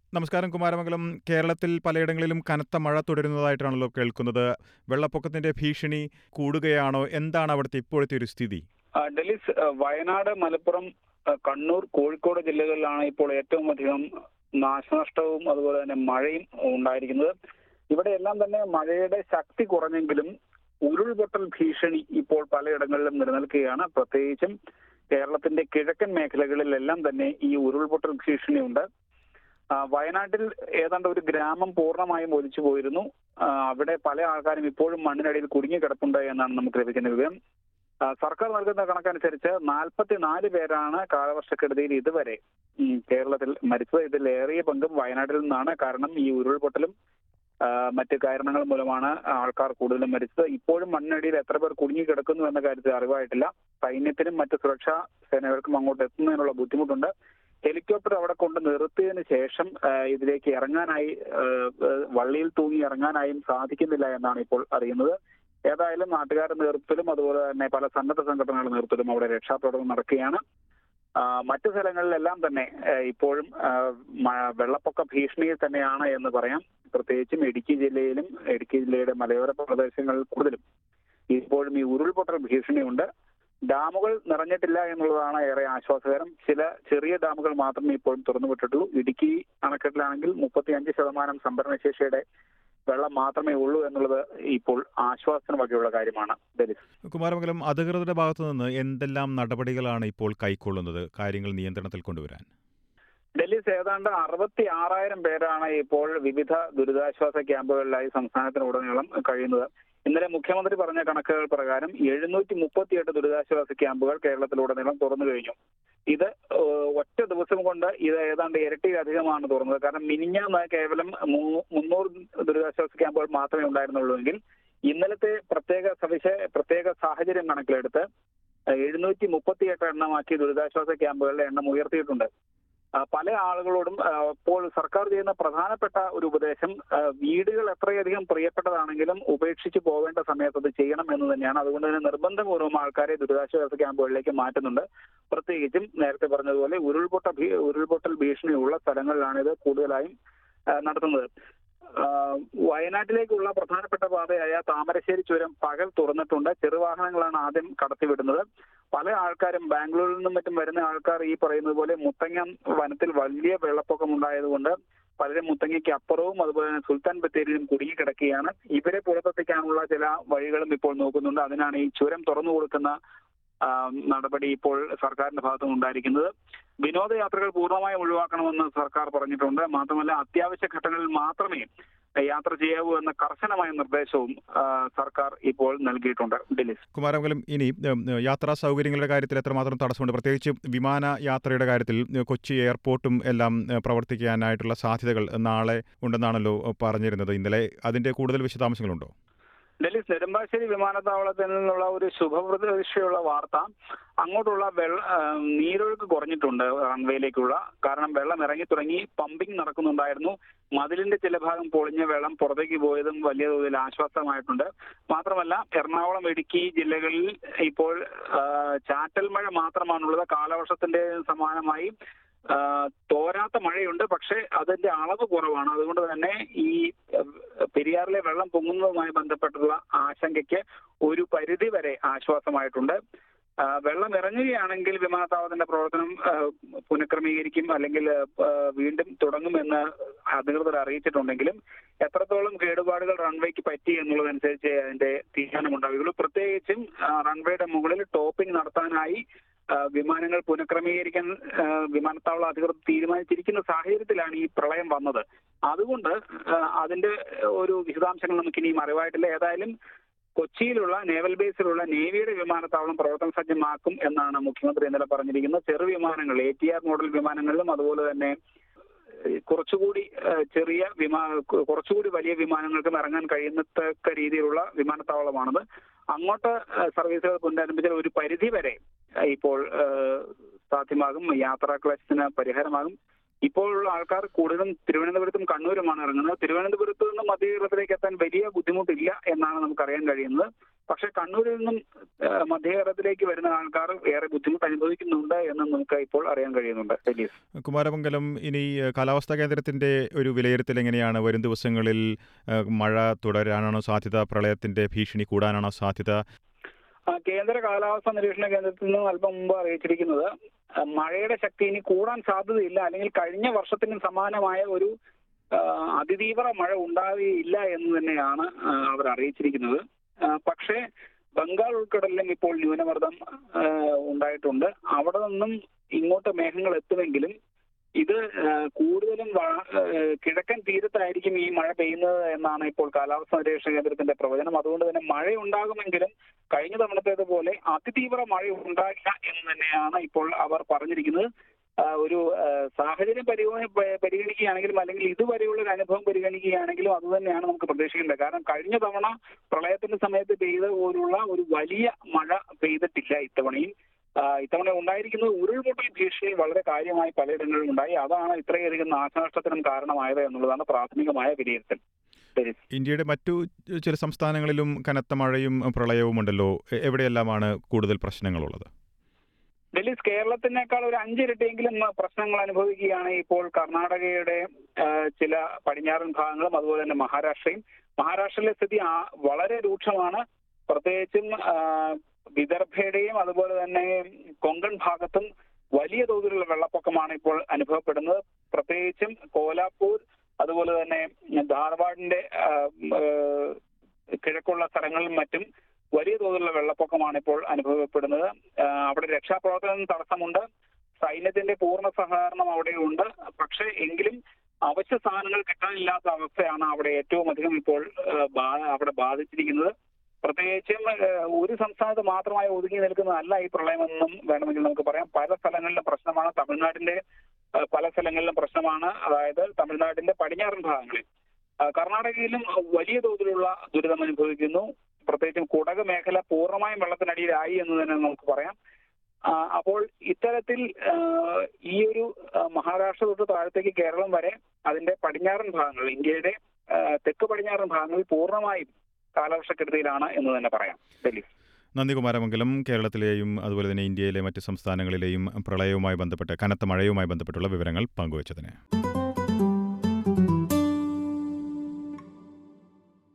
നമസ്കാരം കുമാരമംഗലം കേരളത്തിൽ പലയിടങ്ങളിലും കനത്ത മഴ തുടരുന്നതായിട്ടാണല്ലോ കേൾക്കുന്നത് വെള്ളപ്പൊക്കത്തിന്റെ ഭീഷണി കൂടുകയാണോ എന്താണ് അവിടുത്തെ ഇപ്പോഴത്തെ ഒരു സ്ഥിതി ആ, ഡെലിസ് ആ, വയനാട് മലപ്പുറം ആ, കണ്ണൂർ കോഴിക്കോട് ജില്ലകളിലാണ് ഇപ്പോൾ ഏറ്റവും അധികം നാശനഷ്ടവും അതുപോലെ തന്നെ മഴയും ഉണ്ടായിരിക്കുന്നത് ഇവിടെയെല്ലാം തന്നെ മഴയുടെ ശക്തി കുറഞ്ഞെങ്കിലും ഉരുൾപൊട്ടൽ ഭീഷണി ഇപ്പോൾ പലയിടങ്ങളിലും നിലനിൽക്കുകയാണ് പ്രത്യേകിച്ചും കേരളത്തിന്റെ കിഴക്കൻ മേഖലകളിലെല്ലാം തന്നെ ഈ ഉരുൾപൊട്ടൽ ഭീഷണിയുണ്ട് ആ, വയനാട്ടിൽ ഏതാണ്ട് ഒരു ഗ്രാമം പൂർണ്ണമായും ഒലിച്ചു പോയിരുന്നു ആ, അവിടെ പല ആൾക്കാരും ഇപ്പോഴും മണ്ണിനടിയിൽ കുടുങ്ങിക്കിടപ്പുണ്ട് എന്നാണ് നമുക്ക് ലഭിക്കുന്ന വിവരം ആ, സർക്കാർ നൽകുന്ന കണക്കനുസരിച്ച് നാൽപ്പത്തിനാല് പേരാണ് കാലവർഷക്കെടുതിയിൽ ഇതുവരെ ഉം, കേരളത്തിൽ മരിച്ചത് ഇതിലേറിയ പങ്കും വയനാട്ടിൽ നിന്നാണ് കാരണം ഈ ഉരുൾപൊട്ടലും ആ, മറ്റ് കാരണങ്ങൾ മൂലമാണ് ആൾക്കാർ കൂടുതലും മരിച്ചത് ഇപ്പോഴും മണ്ണിനടിയിൽ എത്ര പേർ കുടുങ്ങി കിടക്കുന്നു എന്ന കാര്യത്തിൽ അറിവായിട്ടില്ല സൈന്യത്തിനും മറ്റ് സുരക്ഷാ സേനകൾക്കും അങ്ങോട്ട് എത്തുന്നതിനുള്ള ബുദ്ധിമുട്ടുണ്ട് ഹെലികോപ്റ്റർ അവിടെ കൊണ്ട് നിർത്തിയതിനു ശേഷം ആ, ഇതിലേക്ക് ഇറങ്ങാനായി ആ, ആ, വള്ളിയിൽ തൂങ്ങി ഇറങ്ങാനായും സാധിക്കുന്നില്ല എന്നാണ് ഇപ്പോൾ അറിയുന്നത് ഏതായാലും നാട്ടുകാരുടെ നേതൃത്വത്തിലും അതുപോലെ തന്നെ പല സന്നദ്ധ സംഘടനകളുടെ നേതൃത്വത്തിലും അവിടെ രക്ഷാപ്രവർത്തനം നടക്കുകയാണ് ആ, മറ്റു സ്ഥലങ്ങളിലെല്ലാം തന്നെ ആ, ഇപ്പോഴും ആ, മ- വെള്ളപ്പൊക്ക ഭീഷണിയിൽ തന്നെയാണ് എന്ന് പറയാം പ്രത്യേകിച്ചും ഇടുക്കി ജില്ലയിലും ഇടുക്കി ജില്ലയുടെ മലയോര പ്രദേശങ്ങളിൽ കൂടുതലും ഇപ്പോഴും ഈ ഉരുൾപൊട്ടൽ ഭീഷണിയുണ്ട് ഡാമുകൾ നിറഞ്ഞിട്ടില്ല എന്നുള്ളതാണ് ഏറെ ആശ്വാസകരം ചില ചെറിയ ഡാമുകൾ മാത്രമേ ഇപ്പോഴും തുറന്നുവിട്ടിട്ടുള്ളൂ ഇടുക്കി അണക്കെട്ടിലാണെങ്കിൽ മുപ്പത്തി അഞ്ച് ശതമാനം സംഭരണശേഷിയുടെ വെള്ളം മാത്രമേ ഉള്ളൂ എന്നുള്ളത് ഇപ്പോൾ ആശ്വാസത്തിന് വകയുള്ള കാര്യമാണ് ഡെലിസ് കുമാരമംഗലം അധികൃതരുടെ ഭാഗത്തു നിന്ന് എന്തെല്ലാം നടപടികളാണ് ഇപ്പോൾ കൈക്കൊള്ളുന്നത് കാര്യങ്ങൾ നിയന്ത്രണത്തിൽ കൊണ്ടുവരാൻ ഡൽഹിസ് ഏതാണ്ട് അറുപത്തി ആറായിരം പേരാണ് ഇപ്പോൾ വിവിധ ദുരിതാശ്വാസ ക്യാമ്പുകളിലായി സംസ്ഥാനത്തിനുടനീളം കഴിയുന്നത് ഇന്നലെ മുഖ്യമന്ത്രി പറഞ്ഞ കണക്കുകൾ പ്രകാരം എഴുന്നൂറ്റി മുപ്പത്തിയെട്ട് ദുരിതാശ്വാസ ക്യാമ്പുകൾ കേരളത്തിലുടനീളം തുറന്നു കഴിഞ്ഞു ഇത് ഏഹ്, ഒറ്റ ദിവസം കൊണ്ട് ഇത് ഏതാണ്ട് ഇരട്ടിയിലധികമാണ് തുറന്നത് കാരണം മിനിഞ്ഞാന്ന് കേവലം മൂ- മുന്നൂറ് ദുരിതാശ്വാസ ക്യാമ്പുകൾ മാത്രമേ ഉണ്ടായിരുന്നുള്ളൂ എങ്കിൽ ഇന്നലത്തെ പ്രത്യേക സവിശ പ്രത്യേക സാഹചര്യം കണക്കിലെടുത്ത് എഴുന്നൂറ്റി മുപ്പത്തിയെട്ട് എണ്ണമാക്കി ദുരിതാശ്വാസ ക്യാമ്പുകളുടെ എണ്ണം ഉയർത്തിയിട്ടുണ്ട് ആ, പല ആളുകളോടും ആ, ഇപ്പോൾ സർക്കാർ ചെയ്യുന്ന പ്രധാനപ്പെട്ട ഒരു ഉപദേശം ആ, വീടുകൾ എത്രയധികം പ്രിയപ്പെട്ടതാണെങ്കിലും ഉപേക്ഷിച്ച് പോവേണ്ട സമയത്ത് അത് ചെയ്യണം എന്ന് തന്നെയാണ് അതുകൊണ്ട് തന്നെ നിർബന്ധപൂർവ്വം ആൾക്കാരെ ദുരിതാശ്വാസ ക്യാമ്പുകളിലേക്ക് മാറ്റുന്നുണ്ട് പ്രത്യേകിച്ചും നേരത്തെ പറഞ്ഞതുപോലെ ഉരുൾപൊട്ട ഭീ- ഉരുൾപൊട്ടൽ ഭീഷണിയുള്ള സ്ഥലങ്ങളിലാണ് ഇത് കൂടുതലായും ആ, നടത്തുന്നത് ആ, വയനാട്ടിലേക്കുള്ള പ്രധാനപ്പെട്ട പാതയായ താമരശ്ശേരി ചുരം പകൽ തുറന്നിട്ടുണ്ട് ചെറുവാഹനങ്ങളാണ് ആദ്യം കടത്തിവിടുന്നത് പല ആൾക്കാരും ബാംഗ്ലൂരിൽ നിന്നും മറ്റും വരുന്ന ആൾക്കാർ ഈ പറയുന്നത് പോലെ മുത്തങ്ങ വനത്തിൽ വലിയ വെള്ളപ്പൊക്കം ഉണ്ടായതുകൊണ്ട് പലരും മുത്തങ്ങയ്ക്ക് അപ്പുറവും അതുപോലെ തന്നെ സുൽത്താൻ ബത്തേരിയിലും കുടുങ്ങിക്കിടക്കുകയാണ് ഇവരെ പുറത്തെത്തിക്കാനുള്ള ചില വഴികളും ഇപ്പോൾ നോക്കുന്നുണ്ട് അതിനാണ് ഈ ചുരം തുറന്നു കൊടുക്കുന്ന ആ, നടപടി ഇപ്പോൾ സർക്കാരിന്റെ ഭാഗത്തുനിന്ന് ഉണ്ടായിരിക്കുന്നത് വിനോദയാത്രകൾ പൂർണ്ണമായും ഒഴിവാക്കണമെന്ന് സർക്കാർ പറഞ്ഞിട്ടുണ്ട് മാത്രമല്ല അത്യാവശ്യ ഘട്ടങ്ങളിൽ മാത്രമേ യാത്ര ചെയ്യാവൂ എന്ന കർശനമായ നിർദ്ദേശവും ആ, സർക്കാർ ഇപ്പോൾ നൽകിയിട്ടുണ്ട് ഡൽഹി കുമാരമംഗലം ഇനി ഉം, യാത്രാ സൗകര്യങ്ങളുടെ കാര്യത്തിൽ എത്രമാത്രം തടസ്സമുണ്ട് പ്രത്യേകിച്ച് വിമാന യാത്രയുടെ കാര്യത്തിൽ ഉം, കൊച്ചി എയർപോർട്ടും എല്ലാം ഉം, പ്രവർത്തിക്കാനായിട്ടുള്ള സാധ്യതകൾ നാളെ ഉണ്ടെന്നാണല്ലോ പറഞ്ഞിരുന്നത് ഇന്നലെ അതിന്റെ കൂടുതൽ വിശദാംശങ്ങളുണ്ടോ ഡൽഹി നെടുമ്പാശ്ശേരി വിമാനത്താവളത്തിൽ നിന്നുള്ള ഒരു ശുഭപ്രതീക്ഷയുള്ള വാർത്ത അങ്ങോട്ടുള്ള വെള്ള ആ, നീരൊഴുക്ക് കുറഞ്ഞിട്ടുണ്ട് റൺവേയിലേക്കുള്ള കാരണം വെള്ളം ഇറങ്ങി തുടങ്ങി പമ്പിംഗ് നടക്കുന്നുണ്ടായിരുന്നു മതിലിന്റെ ചില ഭാഗം പൊളിഞ്ഞ വെള്ളം പുറത്തേക്ക് പോയതും വലിയ തോതിൽ ആശ്വാസമായിട്ടുണ്ട് മാത്രമല്ല എറണാകുളം ഇടുക്കി ജില്ലകളിൽ ഇപ്പോൾ ആ, ചാറ്റൽ മഴ മാത്രമാണുള്ളത് കാലവർഷത്തിന്റെ സമാനമായി ആ, തോരാത്ത മഴയുണ്ട് പക്ഷേ അതിന്റെ അളവ് കുറവാണ് അതുകൊണ്ട് തന്നെ ഈ ഏഹ്, പെരിയാറിലെ വെള്ളം പൊങ്ങുന്നതുമായി ബന്ധപ്പെട്ടുള്ള ആശങ്കയ്ക്ക് ഒരു പരിധി വരെ ആശ്വാസമായിട്ടുണ്ട് ആ, വെള്ളം ഇറങ്ങുകയാണെങ്കിൽ വിമാനത്താവളത്തിന്റെ പ്രവർത്തനം ആ, പുനഃക്രമീകരിക്കും അല്ലെങ്കിൽ ആ, വീണ്ടും തുടങ്ങുമെന്ന് അധികൃതർ അറിയിച്ചിട്ടുണ്ടെങ്കിലും എത്രത്തോളം കേടുപാടുകൾ റൺവേക്ക് പറ്റി എന്നുള്ളതനുസരിച്ച് അതിന്റെ തീരുമാനമുണ്ടാവുകയുള്ളൂ പ്രത്യേകിച്ചും ആ, റൺവേയുടെ മുകളിൽ ടോപ്പിംഗ് നടത്താനായി ആ, വിമാനങ്ങൾ പുനഃക്രമീകരിക്കാൻ ആ, വിമാനത്താവള അധികൃതർ തീരുമാനിച്ചിരിക്കുന്ന സാഹചര്യത്തിലാണ് ഈ പ്രളയം വന്നത് അതുകൊണ്ട് ആ, അതിന്റെ ഒരു വിശദാംശങ്ങൾ നമുക്ക് ഇനിയും അറിവായിട്ടില്ല ഏതായാലും കൊച്ചിയിലുള്ള നേവൽ ബേസിലുള്ള നേവിയുടെ വിമാനത്താവളം പ്രവർത്തന സജ്ജമാക്കും എന്നാണ് മുഖ്യമന്ത്രി ഇന്നലെ പറഞ്ഞിരിക്കുന്നത് ചെറു വിമാനങ്ങൾ എ ടി ആർ മോഡൽ വിമാനങ്ങളിലും അതുപോലെ തന്നെ ഏഹ്, കുറച്ചുകൂടി ഏഹ്, ചെറിയ വിമാ കു- കുറച്ചുകൂടി വലിയ വിമാനങ്ങൾക്കും ഇറങ്ങാൻ കഴിയുന്നത്തക്ക രീതിയിലുള്ള വിമാനത്താവളമാണത് അങ്ങോട്ട് ഏഹ്, സർവീസുകൾ പുനരാരംഭിച്ചാൽ ഒരു പരിധി വരെ ഏഹ്, ഇപ്പോൾ ഏഹ്, സാധ്യമാകും യാത്രാ ക്ലേശത്തിന് പരിഹാരമാകും ഇപ്പോഴുള്ള ആൾക്കാർ കൂടുതലും തിരുവനന്തപുരത്തും കണ്ണൂരുമാണ് ഇറങ്ങുന്നത് തിരുവനന്തപുരത്ത് നിന്ന് മധ്യ കേരളത്തിലേക്ക് എത്താൻ വലിയ ബുദ്ധിമുട്ടില്ല എന്നാണ് നമുക്ക് അറിയാൻ കഴിയുന്നത് പക്ഷെ കണ്ണൂരിൽ നിന്നും ആ, മധ്യ കേരളത്തിലേക്ക് വരുന്ന ആൾക്കാർ ഏറെ ബുദ്ധിമുട്ട് അനുഭവിക്കുന്നുണ്ട് എന്ന് നമുക്ക് ഇപ്പോൾ അറിയാൻ കഴിയുന്നുണ്ട് ഡൽഹിയിൽ കുമാരമംഗലം ഇനി ഏഹ്, കാലാവസ്ഥാ കേന്ദ്രത്തിന്റെ ഒരു വിലയിരുത്തൽ എങ്ങനെയാണ് വരും ദിവസങ്ങളിൽ ഏഹ്, മഴ തുടരാനാണോ സാധ്യത പ്രളയത്തിന്റെ ഭീഷണി കൂടാനാണോ സാധ്യത ആ, കേന്ദ്ര കാലാവസ്ഥാ നിരീക്ഷണ കേന്ദ്രത്തിൽ നിന്ന് അല്പം മുമ്പ് അറിയിച്ചിരിക്കുന്നത് ആ, മഴയുടെ ശക്തി ഇനി കൂടാൻ സാധ്യതയില്ല അല്ലെങ്കിൽ കഴിഞ്ഞ വർഷത്തിന് സമാനമായ ഒരു ആ, അതിതീവ്ര മഴ ഉണ്ടാവുകയില്ല എന്ന് തന്നെയാണ് ആ, അവർ അറിയിച്ചിരിക്കുന്നത് ആ, പക്ഷേ ബംഗാൾ ഉൾക്കടലിലും ഇപ്പോൾ ന്യൂനമർദ്ദം ആ, ഉണ്ടായിട്ടുണ്ട് അവിടെ നിന്നും ഇങ്ങോട്ട് മേഘങ്ങൾ എത്തുമെങ്കിലും ഇത് ആ, കൂടുതലും വ- ആ, കിഴക്കൻ തീരത്തായിരിക്കും ഈ മഴ പെയ്യുന്നത് എന്നാണ് ഇപ്പോൾ കാലാവസ്ഥാ നിരീക്ഷണ കേന്ദ്രത്തിന്റെ പ്രവചനം അതുകൊണ്ട് തന്നെ മഴ ഉണ്ടാകുമെങ്കിലും കഴിഞ്ഞ തവണത്തേതുപോലെ അതിതീവ്ര മഴ ഉണ്ടാകില്ല എന്ന് തന്നെയാണ് ഇപ്പോൾ അവർ പറഞ്ഞിരിക്കുന്നത് ആ, ഒരു ആ, സാഹചര്യം പരിഗണ പ- പരിഗണിക്കുകയാണെങ്കിലും അല്ലെങ്കിൽ ഇതുവരെയുള്ള ഒരു അനുഭവം പരിഗണിക്കുകയാണെങ്കിലും അത് തന്നെയാണ് നമുക്ക് പ്രതീക്ഷിക്കേണ്ടത് കാരണം കഴിഞ്ഞ തവണ പ്രളയത്തിന്റെ സമയത്ത് പെയ്ത പോലുള്ള ഒരു വലിയ മഴ പെയ്തിട്ടില്ല ഇത്തവണയും ആ, ഇത്തവണ ഉണ്ടായിരിക്കുന്നത് ഉരുൾപൊട്ടൽ ഭീഷണി വളരെ കാര്യമായി പലയിടങ്ങളിലും ഉണ്ടായി അതാണ് ഇത്രയധികം നാശനഷ്ടത്തിനും കാരണമായത് എന്നുള്ളതാണ് പ്രാഥമികമായ വിലയിരുത്തൽ ശരി ഇന്ത്യയുടെ മറ്റു ചില സംസ്ഥാനങ്ങളിലും കനത്ത മഴയും പ്രളയവും ഉണ്ടല്ലോ എ- എവിടെയെല്ലാമാണ് കൂടുതൽ പ്രശ്നങ്ങളുള്ളത് ഡൽഹി കേരളത്തിനേക്കാൾ ഒരു അഞ്ചിരട്ടിയെങ്കിലും പ്രശ്നങ്ങൾ അനുഭവിക്കുകയാണ് ഇപ്പോൾ കർണാടകയുടെ ആ, ചില പടിഞ്ഞാറൻ ഭാഗങ്ങളും അതുപോലെ തന്നെ മഹാരാഷ്ട്രയും മഹാരാഷ്ട്രയിലെ സ്ഥിതി ആ- വളരെ രൂക്ഷമാണ് പ്രത്യേകിച്ചും ആ, വിദർഭയുടെയും അതുപോലെ തന്നെ കൊങ്കൺ ഭാഗത്തും വലിയ തോതിലുള്ള വെള്ളപ്പൊക്കമാണ് ഇപ്പോൾ അനുഭവപ്പെടുന്നത് പ്രത്യേകിച്ചും കോലാപ്പൂർ അതുപോലെ തന്നെ ധാർവാഡിന്റെ ആ, ആ, കിഴക്കുള്ള സ്ഥലങ്ങളിലും മറ്റും വലിയ തോതിലുള്ള വെള്ളപ്പൊക്കമാണ് ഇപ്പോൾ അനുഭവപ്പെടുന്നത് ആ, അവിടെ രക്ഷാപ്രവർത്തനം തടസ്സമുണ്ട് സൈന്യത്തിന്റെ പൂർണ്ണ സഹകരണം അവിടെയുണ്ട് പക്ഷേ എങ്കിലും അവശ്യ സാധനങ്ങൾ കിട്ടാനില്ലാത്ത അവസ്ഥയാണ് അവിടെ ഏറ്റവും അധികം ഇപ്പോൾ ആ, ബാ- അവിടെ ബാധിച്ചിരിക്കുന്നത് പ്രത്യേകിച്ചും ആ, ഒരു സംസ്ഥാനത്ത് മാത്രമായി ഒതുങ്ങി നിൽക്കുന്നതല്ല ഈ പ്രളയമെന്നും വേണമെങ്കിൽ നമുക്ക് പറയാം പല സ്ഥലങ്ങളിലും പ്രശ്നമാണ് തമിഴ്നാടിന്റെ ആ, പല സ്ഥലങ്ങളിലും പ്രശ്നമാണ് അതായത് തമിഴ്നാടിന്റെ പടിഞ്ഞാറൻ ഭാഗങ്ങളിൽ ആ, കർണാടകയിലും വലിയ തോതിലുള്ള ദുരിതം അനുഭവിക്കുന്നു പ്രത്യേകിച്ചും കുടക് മേഖല പൂർണ്ണമായും വെള്ളത്തിനടിയിലായി എന്ന് തന്നെ നമുക്ക് പറയാം ആ, അപ്പോൾ ഇത്തരത്തിൽ ആ, ഈ ഒരു ആ, മഹാരാഷ്ട്ര തൊട്ട് താഴത്തേക്ക് കേരളം വരെ അതിന്റെ പടിഞ്ഞാറൻ ഭാഗങ്ങൾ ഇന്ത്യയുടെ ആ, തെക്ക് പടിഞ്ഞാറൻ ഭാഗങ്ങളിൽ പൂർണ്ണമായും കാലവർഷക്കെടുതിയിലാണ് എന്ന് തന്നെ പറയാം ഡൽഹി നന്ദി കുമാരമംഗലം കേരളത്തിലെയും അതുപോലെ തന്നെ ഇന്ത്യയിലെ മറ്റ് സംസ്ഥാനങ്ങളിലെയും പ്രളയവുമായി ബന്ധപ്പെട്ട് കനത്ത മഴയുമായി ബന്ധപ്പെട്ടുള്ള വിവരങ്ങൾ പങ്കുവച്ചതിന്